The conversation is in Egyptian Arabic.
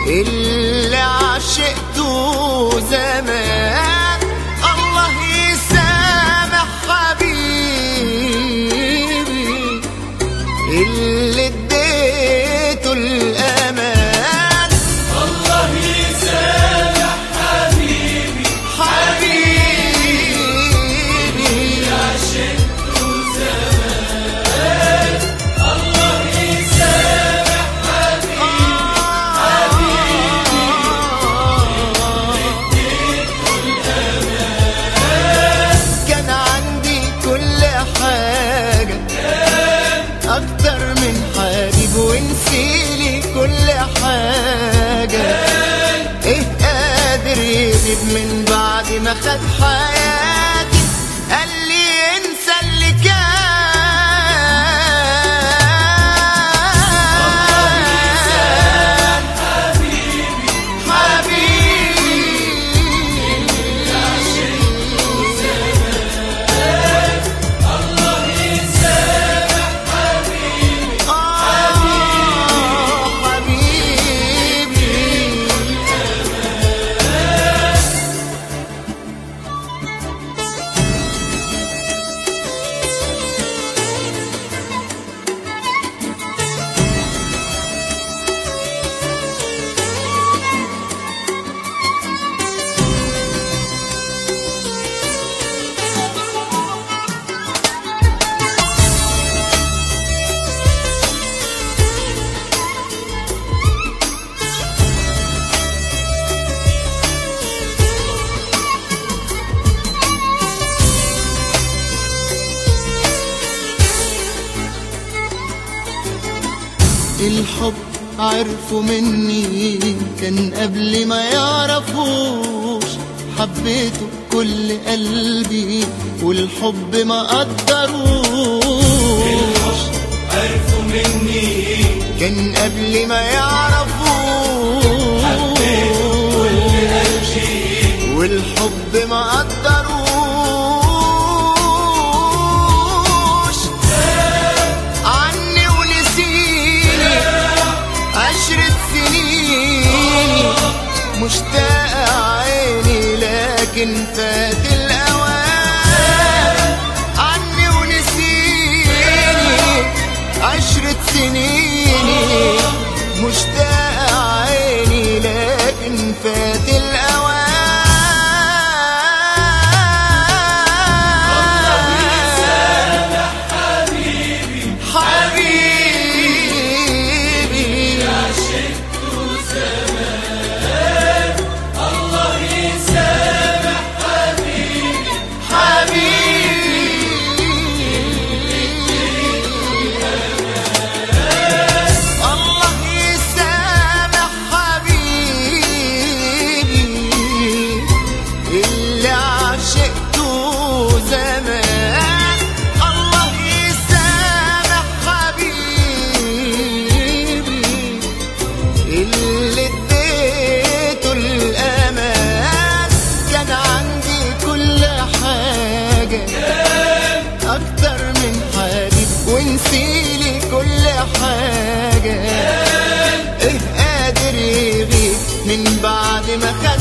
اللي عشقته زمان الله يسامح حبيبي اللي اديته الامان الله يسامح حبيبي حبيبي عشقته زمان الله يسامح كان عندي كل حاجة أكتر من حبيب ونسيلي كل حاجة إيه قادر يغيب من بعد ما خد حياتي قال لي انسى اللي كان الله يسامح حبيبي حبيبي الحب عرفوا مني كان قبل ما يعرفوش حبيته كل قلبي والحب ما قدروش عرفوا مني كان قبل ما يعرفوش والحب ما قدروش عني ونسيني عشرة سنين مشتاق عيني لكن فات الأوان عني ونسيني عشرة سنين مشتاق عيني لكن فات الأوان حبيبي حبيبي عشقته زمان الله يسامح حبيبي الله يسامح حبيبي اللي عشقته زمان الله يسامح حبيبي اللي اديته الامان كان عندي كل حاجه اكتر من حبيب ونسيلي كل حاجه ايه قادر يغيب من بعد ما خد